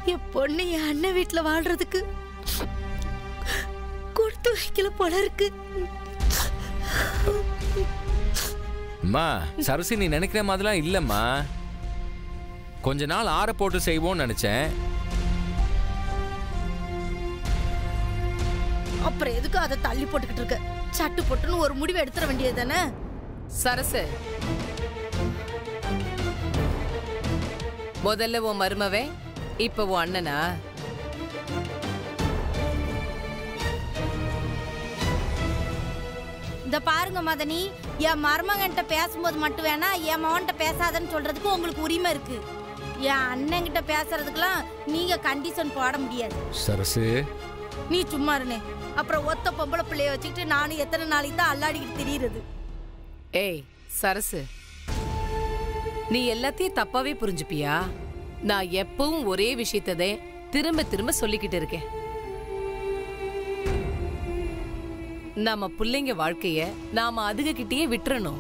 என் பொண்ணு என் அண்ணன் வீட்டுல வாழ்றதுக்கு கொடுத்து வைக்கல போல இருக்கு அம்மா சரசி நீ நினைக்கிற மாதிரிலாம் இல்லம்மா கொஞ்ச நாள் ஆற போட்டு செய்வோம்னு நினைச்சேன் அப்புறம் எதுக்கு அதை தள்ளி போட்டுக்கிட்டு இருக்க சட்டு போட்டுன்னு ஒரு முடிவு எடுத்துட வேண்டியது தானே சரசு முதல்ல உன் மருமவே இப்ப உன் அண்ணனா இந்த பாருங்க மதனி என் மருமகன்கிட்ட பேசும்போது மட்டும் வேணா என் மகன்கிட்ட பேசாதன்னு சொல்றதுக்கு உங்களுக்கு உரிமை இருக்கு என் அண்ணன்கிட்ட பேசுறதுக்கெல்லாம் நீங்க கண்டிஷன் போட முடியாது சரசு நீ சும்மா இருனே அப்புறம் ஒத்த பொம்பளை பிள்ளைய வச்சுக்கிட்டு நானும் எத்தனை நாளைக்கு தான் அல்லாடிக்கிட்டு திரியிறது ஏய் சரசு நீ எல்லாத்தையும் தப்பாவே புரிஞ்சுப்பியா நான் எப்பவும் ஒரே விஷயத்ததே திரும்ப திரும்ப சொல்லிக்கிட்டு இருக்கேன் நம்ம பிள்ளைங்க வாழ்க்கைய நாம அதுக கிட்டயே விட்டுறணும்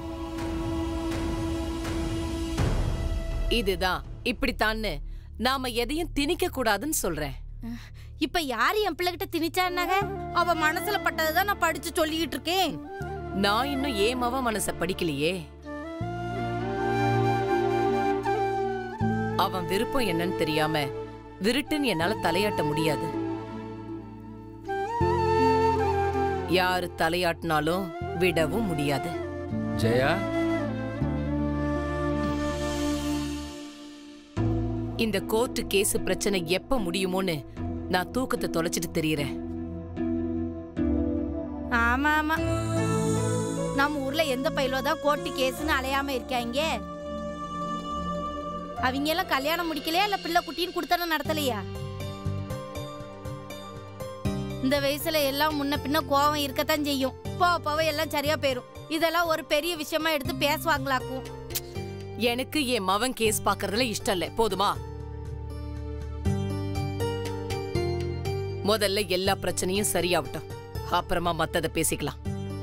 இதுதான் இப்படித்தான்னு நாம எதையும் திணிக்க கூடாதுன்னு சொல்றேன் இப்ப யாரு என் பிள்ளைகிட்ட திணிச்சான்னாக அவ மனசுல பட்டதுதான் நான் படிச்சு சொல்லிக்கிட்டு இருக்கேன் நான் இன்னும் ஏன் மவ மனச படிக்கலையே அவன் விருப்பம் என்னன்னு தெரியாம விருட்டுன்னு என்னால தலையாட்ட முடியாது யாரு தலையாட்டினாலும் விடவும் முடியாது ஜெயா இந்த கோர்ட்டு கேஸ் பிரச்சனை எப்ப முடியுமோன்னு நான் தூக்கத்தை தொலைச்சிட்டு தெரியறேன் ஆமா ஆமா நம்ம ஊர்ல எந்த பயிலோ தான் கோர்ட்டு கேஸ்னு அலையாம இருக்காங்க அவங்க எல்லாம் கல்யாணம் முடிக்கலையா இல்ல பிள்ளை குட்டின்னு கொடுத்தன நடத்தலையா இந்த வயசுல எல்லாம் முன்ன பின்ன கோவம் இருக்கத்தான் செய்யும் போக போக எல்லாம் சரியா போயிரும் இதெல்லாம் ஒரு பெரிய விஷயமா எடுத்து பேசுவாங்களாக்கும் எனக்கு என் மவன் கேஸ் பாக்குறதுல இஷ்டம் இல்ல போதுமா முதல்ல எல்லா பிரச்சனையும் சரியாகட்டும் அப்புறமா மத்தத பேசிக்கலாம்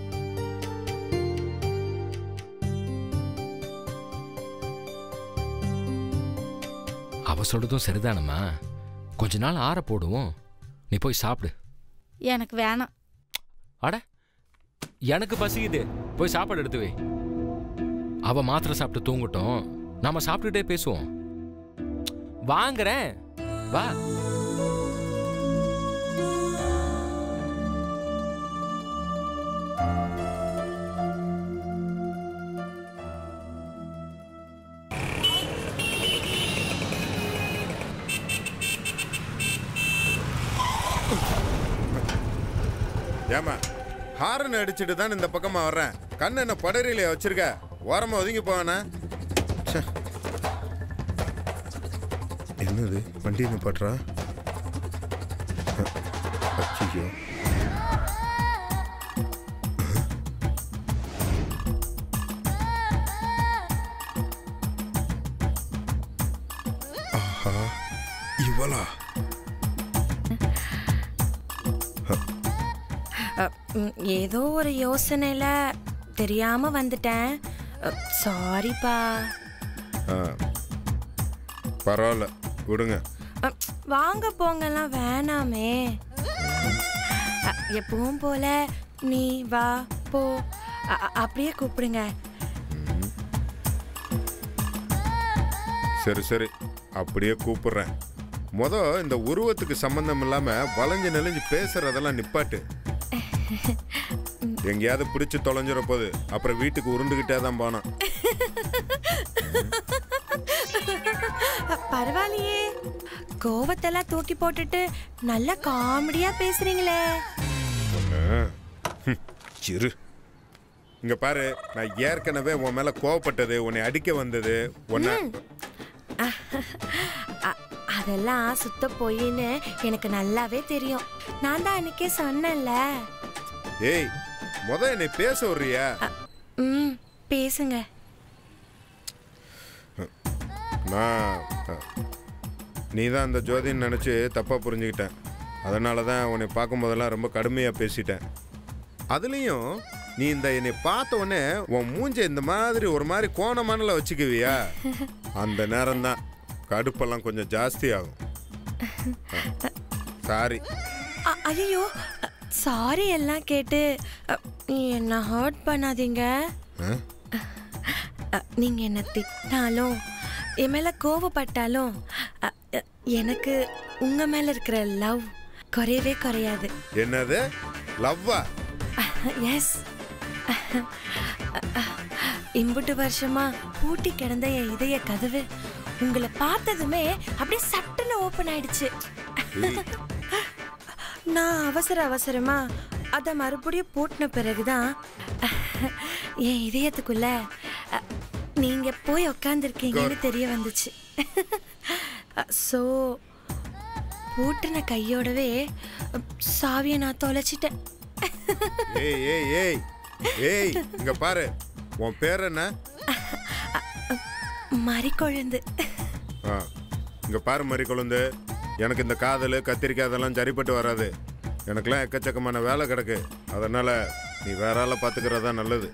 அவ சொல்றதும் சரிதானம்மா கொஞ்ச நாள் ஆற போடுவோம் நீ போய் சாப்பிடு எனக்கு வேணாம் அட எனக்கு பசிக்குது போய் சாப்பாடு எடுத்து வை அவ மாத்திரை சாப்பிட்டு தூங்கட்டும் நாம சாப்பிட்டுட்டே பேசுவோம் வாங்குறேன் வா ஏமா ஹாரன் அடிச்சுட்டு தான் இந்த பக்கமா வர்றேன் கண்ணு என்ன படரில வச்சிருக்க ஓரமா ஒதுங்கி போவானே ச்சே. என்னது வண்டி நிப்பாட்டுறா அச்சியோ ஆஹா இவளா அ, ம், ஏதோ ஒரு யோசனையில தெரியாம வந்துட்டேன் சாரிப்பா ஆ. பரவாயில்ல விடுங்க வாங்க போங்கலாம் வேணாமே அ, எப்பவும் போல நீ வா போ அ, அ, அப்படியே கூப்பிடுங்க சரி சரி அப்படியே கூப்பிடுறேன் முத இந்த உருவத்துக்கு சம்பந்தம் இல்லாம வளைஞ்சு நெளிஞ்சு பேசுறதெல்லாம் நிப்பாட்டு எங்கேயாவது பிடிச்சு தொலைஞ்சிட போகுது அப்புறம் வீட்டுக்கு உருண்டுகிட்டே தான் போனோம் அ, பரவாயில்லையே கோவத்தெல்லாம் தூக்கி போட்டுட்டு நல்ல காமெடியா பேசுறீங்களே சிறு இங்க பாரு நான் ஏற்கனவே உன் மேல கோவப்பட்டது உன்னை அடிக்க வந்தது உன்னை அ- அதெல்லாம் சுத்த பொய்ன்னு எனக்கு நல்லாவே தெரியும் நான் தான் அன்னைக்கே சொன்னேன்ல ஏய் முத என்னை பேச விடுறியா ம் பேசுங்க நான் நீ தான் அந்த ஜோதின்னு நினச்சி தப்பாக புரிஞ்சுக்கிட்டேன் அதனால தான் உன்னை பார்க்கும்போதெல்லாம் ரொம்ப கடுமையாக பேசிட்டேன் அதுலேயும் நீ இந்த என்னை பார்த்த உடனே உன் மூஞ்ச இந்த மாதிரி ஒரு மாதிரி கோணமானல வச்சுக்குவியா அந்த நேரம்தான் கடுப்பெல்லாம் கொஞ்சம் ஜாஸ்தி ஆகும் சாரி ஐயோ சாரி எல்லாம் கேட்டு அ, என்ன ஹர்ட் பண்ணாதீங்க அ, நீங்க என்ன திட்டினாலும் என் மேல கோவப்பட்டாலும் அ, அ, எனக்கு உங்க மேல இருக்கிற லவ் குறையவே குறையாது என்னது லவ்வா எஸ் இம்புட்டு வருஷமா பூட்டி கிடந்த என் இதய கதவு உங்களை பார்த்ததுமே அப்படியே சட்டுன்னு ஓபன் ஆயிடுச்சு நான் அவசர அவசரமா அதை மறுபடியும் பூட்டின பிறகுதான் என் இதயத்துக்குள்ள அ, நீங்க போய் உக்காந்துருக்கீங்கன்னு தெரிய வந்துச்சு ஸோ பூட்டின கையோடவே சாவியை நான் தொலைச்சிட்டேன் ஏய் ஏய் ஏய் ஏய் இங்க பாரு உன் பேர் என்ன மறிக்கொழுந்து ஆ, இங்க பாரு மறி கொழுந்து எனக்கு இந்த காதல் கத்திரிக்காய் அதெல்லாம் சரிப்பட்டு வராது எனக்கெல்லாம் எக்கச்சக்கமான வேலை கிடக்கு அதனால நீ வேற ஆளை பார்த்துக்கிறதா நல்லது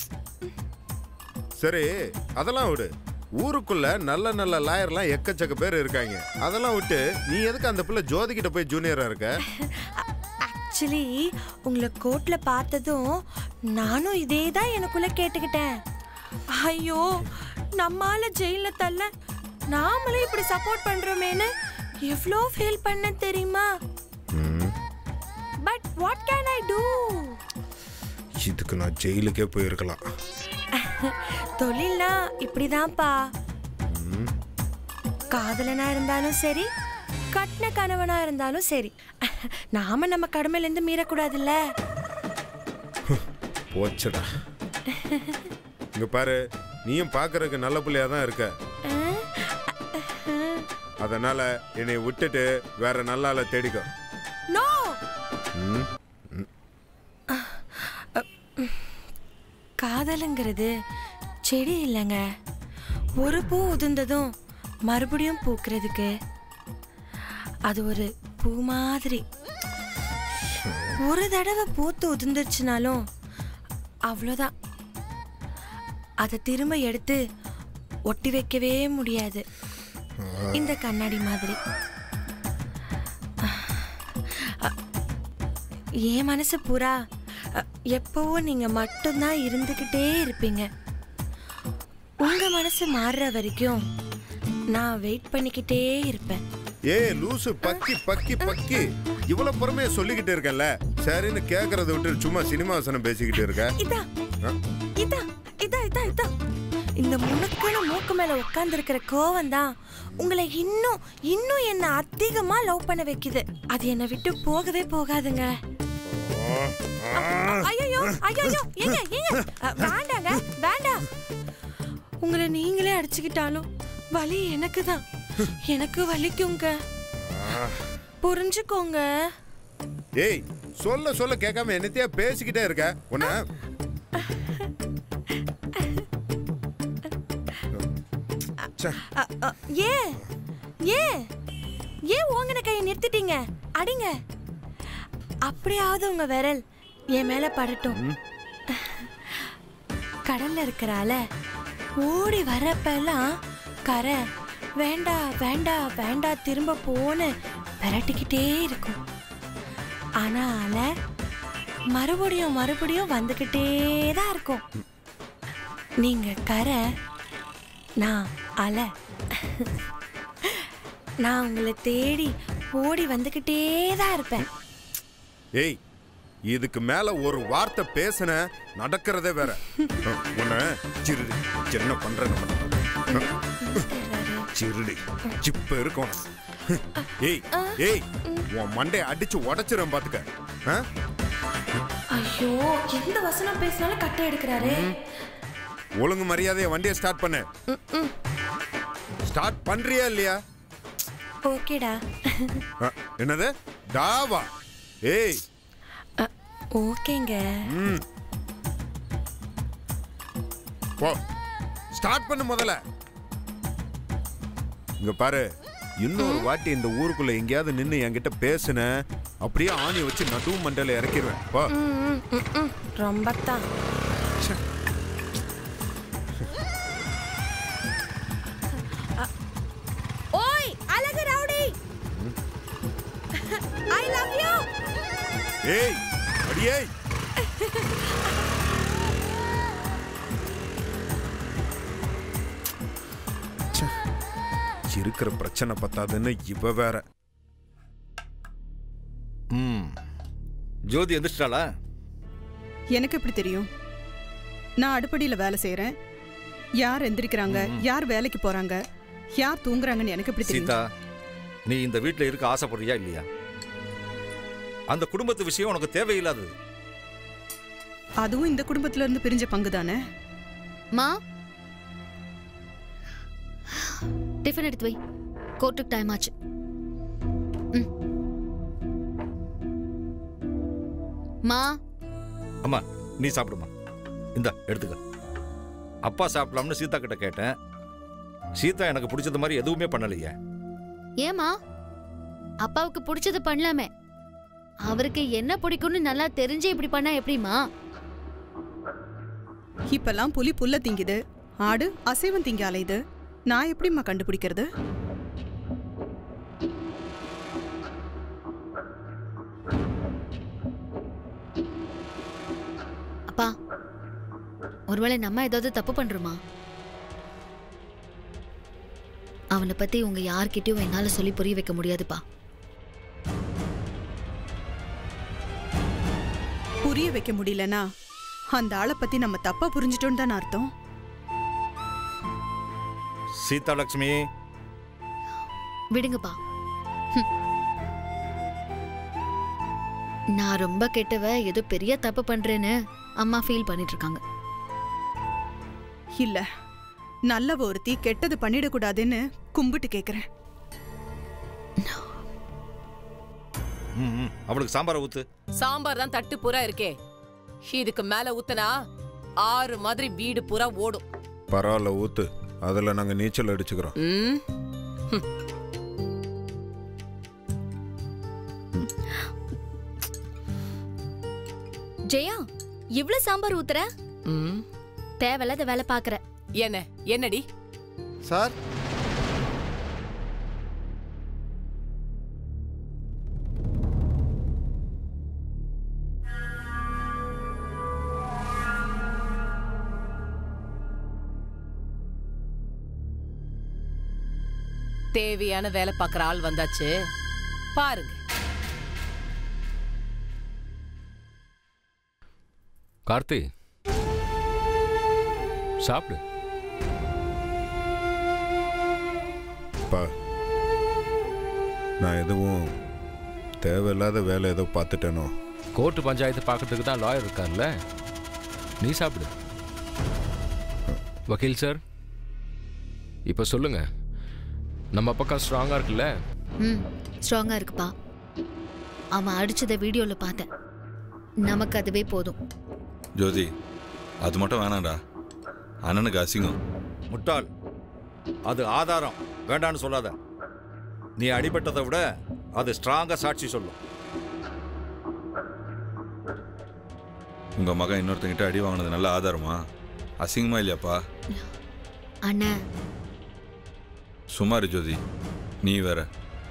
சரி அதெல்லாம் விடு ஊருக்குள்ள நல்ல நல்ல லாயர்லாம் எக்கச்சக்க பேர் இருக்காங்க அதெல்லாம் விட்டு நீ எதுக்கு அந்த பிள்ளை ஜோதிகிட்ட போய் ஜூனியரா இருக்க ஆக்சுவலி உங்களை கோர்ட்ல பார்த்ததும் நானும் இதே தான் எனக்குள்ள கேட்டுக்கிட்டேன் ஐயோ நம்மால ஜெயில தள்ள நாமளே இப்படி சப்போர்ட் பண்றோமேன்னு எவ்வளோ ஃபீல் பண்ண தெரியுமா ம், but what can I do இதுக்கு நான் ஜெயிலுக்கே போயிருக்கலாம் தொழில்னா இப்படிதான்ப்பா காதலனா இருந்தாலும் சரி கட்டின கணவனா இருந்தாலும் சரி நாம நம்ம கடமையில இருந்து மீறக்கூடாதுல்ல போச்சுடா இங்க பாரு நீயும் பார்க்கறதுக்கு நல்ல பிள்ளையா தான் இருக்க அதனால என்னை விட்டுட்டு வேற நல்ல ஆளை தேடிக்கோ நோ ம், காதலுங்கிறது செடி இல்லைங்க ஒரு பூ உதிர்ந்ததும் மறுபடியும் பூக்கிறதுக்கு அது ஒரு பூ மாதிரி ஒரு தடவை பூத்து உதிர்ந்துருச்சுனாலும் அவ்வளோதான் அதை திரும்ப எடுத்து ஒட்டி வைக்கவே முடியாது இந்த கண்ணாடி மாதிரி என் மனசு பூரா அ, எப்பவும் நீங்க மட்டும்தான் இருந்துகிட்டே இருப்பீங்க உங்க மனசு மாறுற வரைக்கும் நான் வெயிட் பண்ணிக்கிட்டே இருப்பேன் ஏய் லூசு பக்கி பக்கி பக்கி இவ்வளவு பொறுமையா சொல்லிக்கிட்டு இருக்கேன்ல சரின்னு கேக்குறத விட்டு சும்மா சினிமா வசனம் பேசிக்கிட்டு இருக்க இதா ஆ? இதா இதா இதா இதா இந்த முணுக்குன்னு மூக்கு மேல உட்கார்ந்து இருக்கிற கோவம் தான் உங்களை இன்னும் இன்னும் என்ன அதிகமா லவ் பண்ண வைக்குது அது என்னை விட்டு போகவே போகாதுங்க ஐயோ ஐயோ ஏங்க ஏங்க அ, வேண்டாங்க வேண்டாம் உங்களை நீங்களே அடிச்சுக்கிட்டாலும் வலி எனக்கு தான் எனக்கு வலிக்குங்க புரிஞ்சுக்கோங்க ஏய் சொல்ல சொல்ல கேட்காம என்னத்தையா பேசிக்கிட்டே இருக்க உன்ன ச்சே, அ, அ, ஏன் ஏன் ஏன் ஓங்கின கையை நிறுத்திட்டீங்க அடிங்க அப்படியாவது உங்க விரல் என் மேல படட்டும் கடல்ல இருக்கிற அலை ஓடி வரப்பெல்லாம் கரை வேண்டா வேண்டா வேண்டா திரும்ப போன்னு விரட்டிக்கிட்டே இருக்கும் ஆனா அலை மறுபடியும் மறுபடியும் வந்துக்கிட்டே தான் இருக்கும் நீங்க கரை நான் அலை நான் உங்களை தேடி ஓடி வந்துக்கிட்டே தான் இருப்பேன் ஏய் இதுக்கு மேல ஒரு வார்த்தை பேசுன நடக்கிறதே வேற உன்ன சிறுடி என்ன பண்ற நம்ம சிறுடி சிப்ப இருக்கும் ஏய் ஏய் உன் மண்டைய அடிச்சு உடைச்சிரும் பாத்துக்க ஆ? ஐயோ எந்த வசனம் பேசினாலும் கட்டை எடுக்கிறாரு ஒழுங்கு மரியாதையை வண்டியை ஸ்டார்ட் பண்ணு ஸ்டார்ட் பண்றியா இல்லையா ஓகேடா ஆ, என்னது டாவா ஏய் அ, ஓகேங்க ம் போ ஸ்டார்ட் பண்ணு முதல்ல இங்க பாரு இன்னொரு வாட்டி இந்த ஊருக்குள்ள எங்கேயாவது நின்னு என்கிட்ட பேசுன அப்படியே ஆணி வச்சு நடு மண்டல இறக்கிடுவேன் போ ம், ம், ம், ம். ரொம்ப தான் ஓய் அழகு ரவுடி ஏய் அடியே ச்சே, இருக்கிற பிரச்சனை பத்தாதுன்னு இவ வேற ம் ஜோதி எந்திரிச்சிட்டாளா எனக்கு எப்படி தெரியும் நான் அடுப்படியில் வேலை செய்கிறேன் யார் எந்திரிக்கிறாங்க யார் வேலைக்கு போறாங்க யார் தூங்குறாங்கன்னு எனக்கு எப்படி தெரியும் சீதா நீ இந்த வீட்டில் இருக்க ஆசைப்படுறியா இல்லையா அந்த குடும்பத்து விஷயம் உனக்கு தேவையில்லாதது அதுவும் இந்த குடும்பத்துல இருந்து பிரிஞ்ச பங்கு தானே மா டிஃபன் எடுத்து வை கோர்ட்டுக்கு டைம் ஆச்சு ம். மா அம்மா நீ சாப்பிடுமா இந்தா எடுத்துக்க அப்பா சாப்பிடலாம்னு சீதா கிட்ட கேட்டேன் சீதா எனக்கு பிடிச்சது மாதிரி எதுவுமே பண்ணலையே ஏமா அப்பாவுக்கு பிடிச்சது பண்ணலாமே அவருக்கு என்ன பிடிக்கும்னு நல்லா தெரிஞ்சு இப்படி பண்ணா எப்படிமா இப்பெல்லாம் புலி புல்ல திங்குது ஆடு அசைவம் திங்க அலையுது நான் எப்படிம்மா கண்டுபிடிக்கிறது அப்பா ஒருவேளை நம்ம ஏதாவது தப்பு பண்றோமா அவனை பத்தி உங்க யார்கிட்டயும் என்னால சொல்லி புரிய வைக்க முடியாதுப்பா புரிய வைக்க முடியலனா அந்த ஆளை பத்தி நம்ம தப்பா புரிஞ்சிட்டோம்னு தானே அர்த்தம் சீதா லட்சுமி விடுங்கப்பா ஹம். நான் ரொம்ப கெட்டவ ஏதோ பெரிய தப்பு பண்றேன்னு அம்மா ஃபீல் பண்ணிட்டு இருக்காங்க இல்ல நல்ல ஒருத்தி கெட்டது பண்ணிடக்கூடாதுன்னு கும்பிட்டு கேக்குறேன் ம், ம். அவளுக்கு சாம்பாரை ஊத்து சாம்பார் தான் தட்டு பூரா இருக்கே இதுக்கு மேல ஊத்தனா ஆறு மாதிரி வீடு பூரா ஓடும் பரவாயில்ல ஊத்து அதில் நாங்கள் நீச்சல் அடிச்சுக்கிறோம் ம் ஜெயா இவ்ளோ சாம்பார் ஊத்துற ம் தேவையில்லாத வேலை பாக்குற என்ன என்னடி சார் தேவையான வேலை பார்க்குற ஆள் வந்தாச்சு பாருங்க கார்த்தி சாப்பிடு அப்பா நான் எதுவும் தேவையில்லாத வேலை ஏதோ பார்த்துட்டேனோ கோர்ட்டு பஞ்சாயத்து பார்க்கறதுக்கு தான் லாயர் இருக்கார்ல நீ சாப்பிடு வக்கீல் சார் இப்போ சொல்லுங்க நம்ம பக்கம் ஸ்ட்ராங்காக இருக்குல்ல ம் ஸ்ட்ராங்கா இருக்குப்பா அவன் அடிச்சத வீடியோல பார்த்தேன் நமக்கு அதுவே போதும் ஜோதி அது மட்டும் வேணாம்டா அண்ணனுக்கு அசிங்கம் முட்டாள் அது ஆதாரம் வேண்டான்னு சொல்லாத நீ அடிபட்டதை விட அது ஸ்ட்ராங்கா சாட்சி சொல்லும் உங்க மகன் இன்னொருத்தங்கிட்ட அடி வாங்கினது நல்ல ஆதாரமா அசிங்கமா இல்லையாப்பா அண்ணன் சுமாரு ஜோதி நீ வேற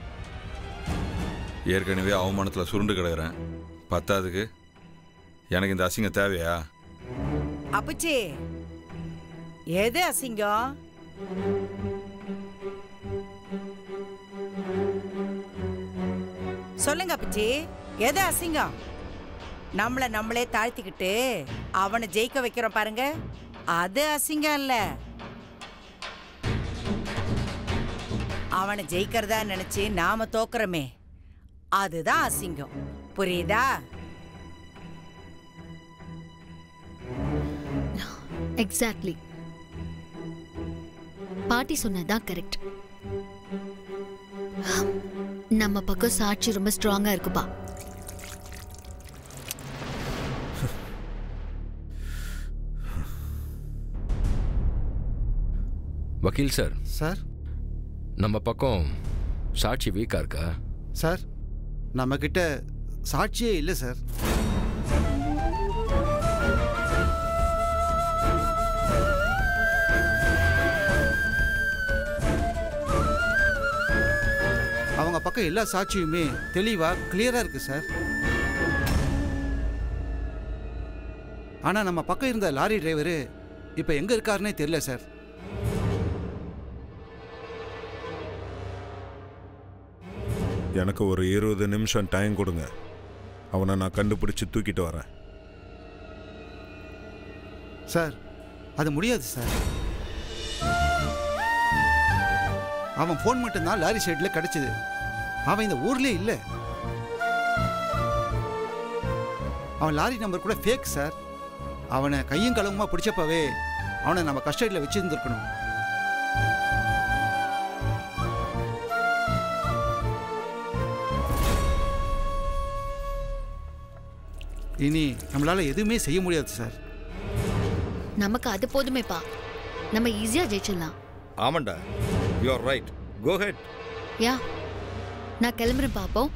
ஏற்கனவே அவமானத்தில் சுருண்டு கிடக்குறேன் பத்தாதுக்கு எனக்கு இந்த அசிங்கம் தேவையா அப்பச்சி எது அசிங்கம் சொல்லுங்க அப்பச்சி எது அசிங்கம் நம்மள நம்மளே தாழ்த்திக்கிட்டு அவனை ஜெயிக்க வைக்கிறோம் பாருங்க அது அசிங்கம் இல்ல அவனை ஜெயிக்கிறதா நினைச்சு நாம தோக்குறோமே அதுதான் அசிங்கம் புரியுதா எக்ஸாக்ட்லி பாட்டி சொன்னதுதான் கரெக்ட் நம்ம பக்கம் சாட்சி ரொம்ப ஸ்ட்ராங்கா இருக்குப்பா வக்கீல் சார் சார் நம்ம பக்கம் சாட்சி வீக்காக இருக்கா சார் நம்மக்கிட்ட சாட்சியே இல்லை சார் அவங்க பக்கம் எல்லா சாட்சியுமே தெளிவாக கிளியராக இருக்கு சார் ஆனால் நம்ம பக்கம் இருந்த லாரி டிரைவரு இப்போ எங்கே இருக்காருன்னே தெரியல சார் எனக்கு ஒரு இருபது நிமிஷம் டைம் கொடுங்க அவனை நான் கண்டுபிடிச்சு தூக்கிட்டு வரேன் சார் அது முடியாது சார் அவன் ஃபோன் மட்டும்தான் லாரி ஷெட்டில் கிடைச்சது அவன் இந்த ஊர்லயே இல்லை அவன் லாரி நம்பர் கூட ஃபேக் சார் அவனை கையும் களவுமா பிடிச்சப்பவே அவனை நம்ம கஸ்டடியில் வச்சிருந்துருக்கணும் இனி நம்மளால எதுவுமே செய்ய முடியாது சார் நமக்கு அது போதுமேப்பா நம்ம ஈஸியா ஜெயிச்சிடலாம் ஆமாண்டா you are right go ahead yeah நான் கிளம்புறேன் பாப்போம்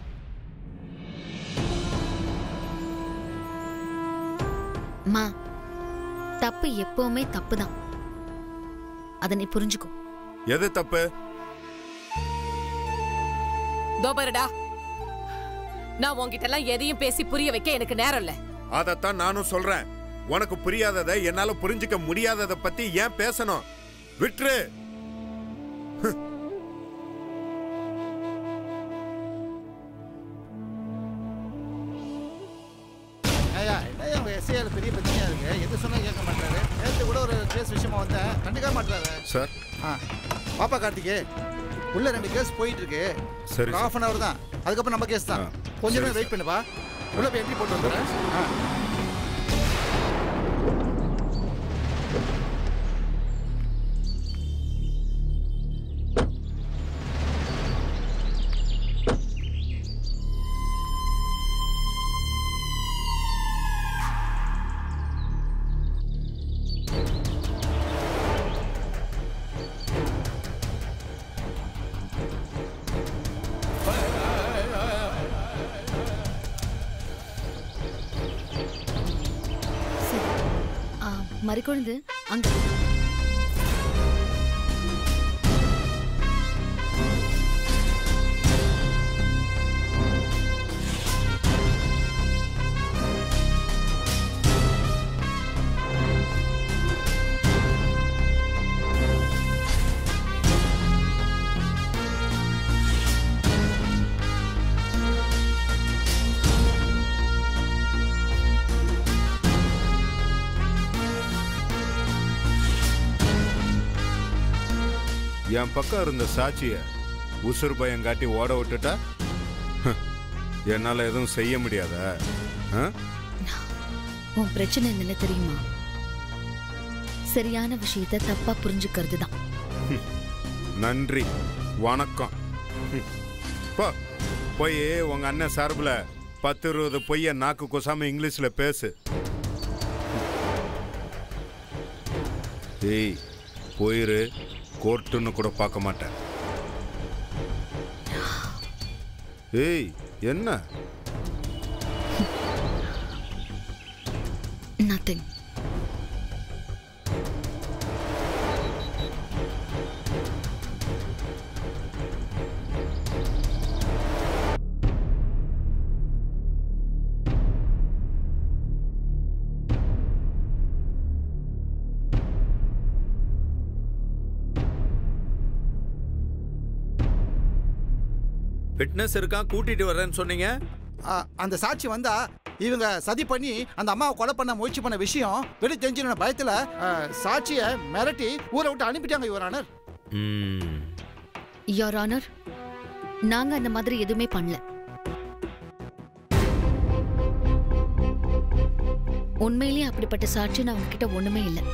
மா தப்பு எப்பவுமே தப்பு தான் அதை நீ புரிஞ்சுக்கோ எது தப்பு தோபரடா நான் உன்கிட்ட எல்லாம் எதையும் பேசி புரிய வைக்க எனக்கு நேரம் இல்ல அதைத்தான் நானும் சொல்றேன் உனக்கு புரியாததை என்னால புரிஞ்சுக்க முடியாததை பத்தி ஏன் பேசணும் விட்டுரு ஐயா என்னய்யா உங்க எஸ்ஐஆர் பெரிய பிரச்சனையா இருக்கு எது சொன்னா கேட்க மாட்டாரு நேற்று கூட ஒரு கேஸ் விஷயமா வந்தேன் கண்டுக்க மாட்டாரு சார் ஆ பாப்பா கார்த்திகே உள்ள ரெண்டு கேஸ் போயிட்டு இருக்கு சரி, ஹாஃப் அன் அவர் தான் அதுக்கப்புறம் நம்ம கேஸ் தான் கொஞ்ச நேரம் வெயிட் பண்ணுப்பா உள்ள போய் என்ட்ரி போட்டு வந்துடுறேன் ஆ ஆ, மறிக்கொழுந்து அங்க என் பக்கம் இருந்த சாட்சிய உசுறு பயம் காட்டி ஓட விட்டுட்டா ஹ், என்னால எதுவும் செய்ய முடியாதா ஆ? உன் பிரச்சனை என்னன்னு தெரியுமா சரியான விஷயத்த தப்பா புரிஞ்சுக்கிறது தான் நன்றி வணக்கம் ஹம். போ போய் உங்க அண்ணன் சார்பில் பத்து இருபது பொய்ய நாக்கு கொசாம இங்கிலீஷ்ல பேசு ஏய் போயிரு கோர்ட்டுன்னு கூட பார்க்க மாட்டேன் ஏய் என்ன நத்திங் ஃபிட்னஸ் இருக்கான் கூட்டிட்டு வரேன்னு சொன்னீங்க ஆ, அந்த சாட்சி வந்தா இவங்க சதி பண்ணி அந்த அம்மாவை கொலை பண்ண முயற்சி பண்ண விஷயம் வெளியே தெரிஞ்சிருந்த பயத்துல ஆ, சாட்சியை மிரட்டி ஊரை விட்டு அனுப்பிட்டாங்க யுவரானர் ம் யோர் ஆனர் நாங்க அந்த மாதிரி எதுவுமே பண்ணல உண்மையிலேயே அப்படிப்பட்ட சாட்சி நான் உங்ககிட்ட ஒண்ணுமே இல்லை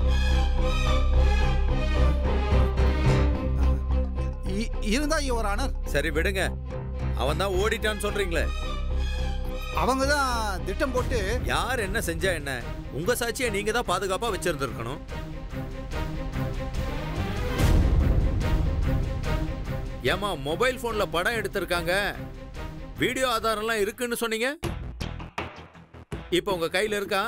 இ- இருந்தா யுவரானர் சரி விடுங்க அவன் தான் ஓடிட்டான்னு சொல்றீங்களே அவங்க தான் திட்டம் போட்டு யார் என்ன செஞ்சா என்ன உங்க சாட்சியை நீங்க தான் பாதுகாப்பா வச்சிருந்திருக்கணும் ஏமா மொபைல் போன்ல படம் எடுத்திருக்காங்க வீடியோ ஆதாரம்லாம் இருக்குன்னு சொன்னீங்க இப்போ உங்க கையில இருக்கா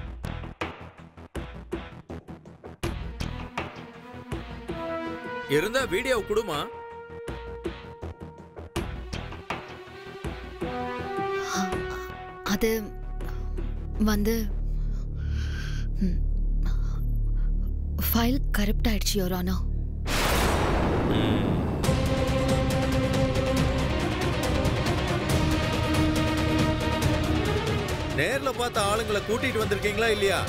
இருந்தா வீடியோ கொடுமா அது வந்து ஃபைல் கரெக்ட் ஆயிடுச்சு யோர் ஆனர் நேர்ல பார்த்த ஆளுங்களை கூட்டிட்டு வந்திருக்கீங்களா இல்லையா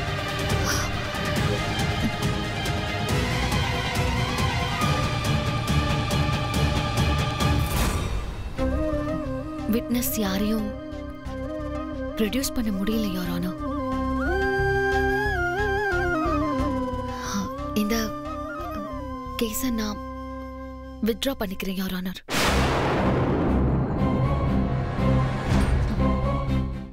விட்னஸ் யாரையும் ப்ரொடியூஸ் பண்ண முடியல யோர் ஆனர் இந்த கேஸை நான் வித்ட்ரா பண்ணிக்கிறேன் யோர் ஆனர்